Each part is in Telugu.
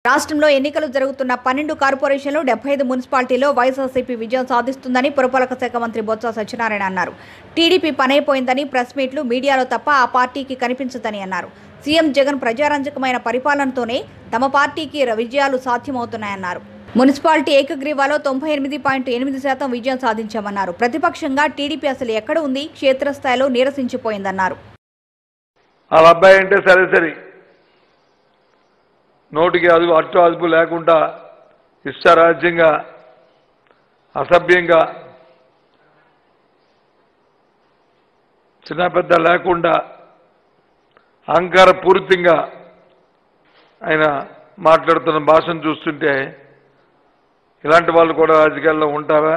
రాష్ట్రంలో ఎన్నికలు జరుగుతున్న పన్నెండు కార్పొరేషన్లు డెబ్బై ఐదు మున్సిపాలిటీలో వైఎస్ఆర్సీపీ విజయం సాధిస్తుందని పురపాలక శాఖ మంత్రి బొత్స సత్యనారాయణ అన్నారు టీడీపీ పనైపోయిందని ప్రెస్ మీట్లు మీడియాలో తప్ప ఆ పార్టీకి కనిపించదని అన్నారు సీఎం జగన్ ప్రజారంజకమైన పరిపాలనతోనే తమ పార్టీకి విజయాలు సాధ్యమవుతున్నాయన్నారు మున్సిపాలిటీ ఏకగ్రీవాలో తొంభై ఎనిమిది పాయింట్ ఎనిమిది శాతం విజయం సాధించామన్నారు ప్రతిపక్షంగా టీడీపీ అసలు ఎక్కడ ఉంది క్షేత్రస్థాయిలో నీరసించిపోయిందన్నారు వాళ్ళ అబ్బాయి అంటే సరే సరే నోటికి అదుపు అట్టు అదుపు లేకుండా ఇష్టారాజ్యంగా అసభ్యంగా చిన్న పెద్ద లేకుండా అహంకార పూరితంగా ఆయన మాట్లాడుతున్న భాషను చూస్తుంటే ఇలాంటి వాళ్ళు కూడా రాజకీయాల్లో ఉంటారా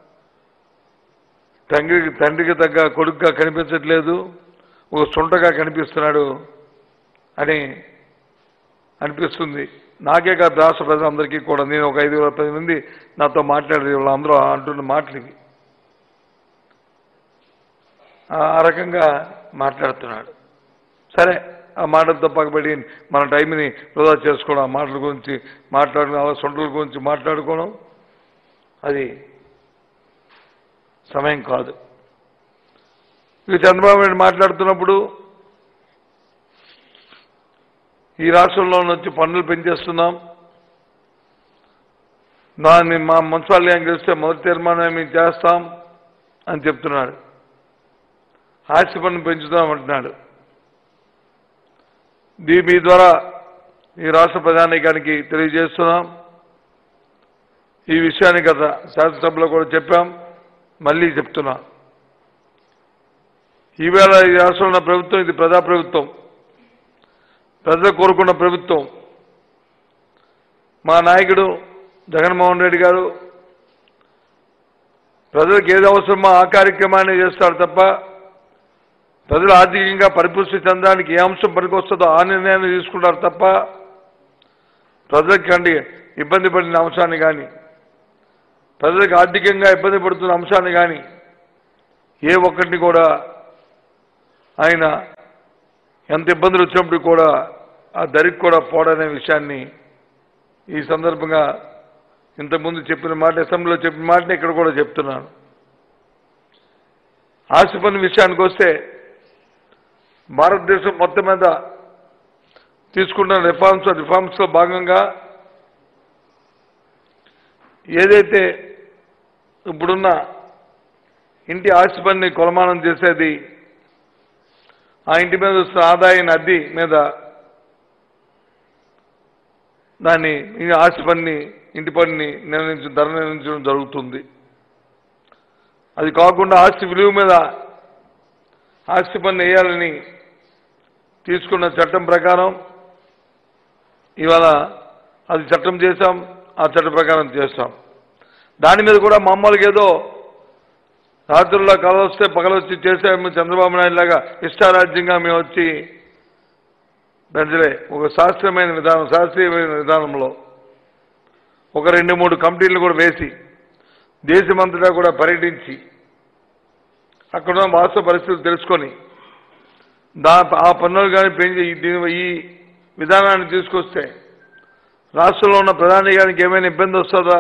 తండ్రికి తండ్రికి తగ్గ కొడుకుగా కనిపించట్లేదు ఒక సుంటగా కనిపిస్తున్నాడు అని అనిపిస్తుంది నాకే కాదు రాష్ట్ర ప్రజలందరికీ కూడా నేను ఒక ఐదు పది మంది నాతో మాట్లాడేది వాళ్ళందరూ అంటున్న మాటలు ఇవి ఆ- ఆ రకంగా మాట్లాడుతున్నాడు సరే ఆ మాటలతో పక్కబడి మన టైంని వృధా చేసుకోవడం ఆ మాటల గురించి మాట్లాడుకుని అలా సొంటల గురించి మాట్లాడుకోవడం అది సమయం కాదు ఇక చంద్రబాబు నాయుడు మాట్లాడుతున్నప్పుడు ఈ రాష్ట్రంలో నుంచి పన్నులు పెంచేస్తున్నాం దాన్ని మా మున్సిపాలిటీ గెలిస్తే మొదటి తీర్మానం మేము చేస్తాం అని చెప్తున్నాడు ఆస్తి పన్ను పెంచుతాం అంటున్నాడు దీ మీ ద్వారా ఈ రాష్ట్ర ప్రధానికానికి తెలియజేస్తున్నాం ఈ విషయాన్ని గత శాసనసభలో కూడా చెప్పాం మళ్ళీ చెప్తున్నాం ఈవేళ ఈ రాష్ట్రంలో ఉన్న ప్రభుత్వం ఇది ప్రజాప్రభుత్వం ప్రజలు కోరుకున్న ప్రభుత్వం మా నాయకుడు జగన్మోహన్ రెడ్డి గారు ప్రజలకు ఏది అవసరమో ఆ కార్యక్రమాన్ని చేస్తాడు తప్ప ప్రజలు ఆర్థికంగా పరిపుష్టి చెందడానికి ఏ అంశం పనికొస్తుందో ఆ నిర్ణయాన్ని తీసుకుంటారు తప్ప ప్రజలకి కండి ఇబ్బంది పడిన అంశాన్ని కానీ ప్రజలకు ఆర్థికంగా ఇబ్బంది పడుతున్న అంశాన్ని కానీ ఏ ఒక్కటిని కూడా ఆయన ఎంత ఇబ్బందులు వచ్చినప్పుడు కూడా ఆ దరికి కూడా పోడనే విషయాన్ని ఈ సందర్భంగా ఇంతకుముందు చెప్పిన మాట అసెంబ్లీలో చెప్పిన మాటని ఇక్కడ కూడా చెప్తున్నాను ఆస్తి పన్ను విషయానికి వస్తే భారతదేశం మొత్తం మీద తీసుకున్న రిఫార్మ్స్ రిఫార్మ్స్లో భాగంగా ఏదైతే ఇప్పుడున్న ఇంటి ఆస్తి పన్నుని కొలమానం చేసేది ఆ ఇంటి మీద వస్తున్న ఆదాయం అద్దె మీద దాన్ని ఈ ఆస్తి పన్ని ఇంటి పన్ని నిర్ణయించ ధర నిర్ణయించడం జరుగుతుంది అది కాకుండా ఆస్తి విలువ మీద ఆస్తి పన్ను వేయాలని తీసుకున్న చట్టం ప్రకారం ఇవాళ అది చట్టం చేశాం ఆ చట్ట ప్రకారం చేస్తాం దాని మీద కూడా మామూలుగా ఏదో రాత్రుల్లో కళ వస్తే పగలొచ్చి చేసాము చంద్రబాబు నాయుడు లాగా ఇష్టారాజ్యంగా మేము వచ్చి ప్రజలే ఒక శాస్త్రీయమైన విధానం శాస్త్రీయమైన విధానంలో ఒక రెండు మూడు కమిటీలు కూడా వేసి దేశమంతటా కూడా పర్యటించి అక్కడ ఉన్న వాస్తవ పరిస్థితులు తెలుసుకొని దా ఆ పన్నులు కానీ పెంచి ఈ దీని- ఈ విధానాన్ని తీసుకొస్తే రాష్ట్రంలో ఉన్న ప్రధాని గారికి ఏమైనా ఇబ్బంది వస్తుందా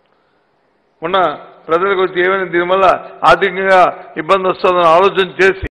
ఉన్న ప్రజలకు వచ్చి ఏమైనా దీనివల్ల ఆర్థికంగా ఇబ్బంది వస్తుందని ఆలోచన చేసి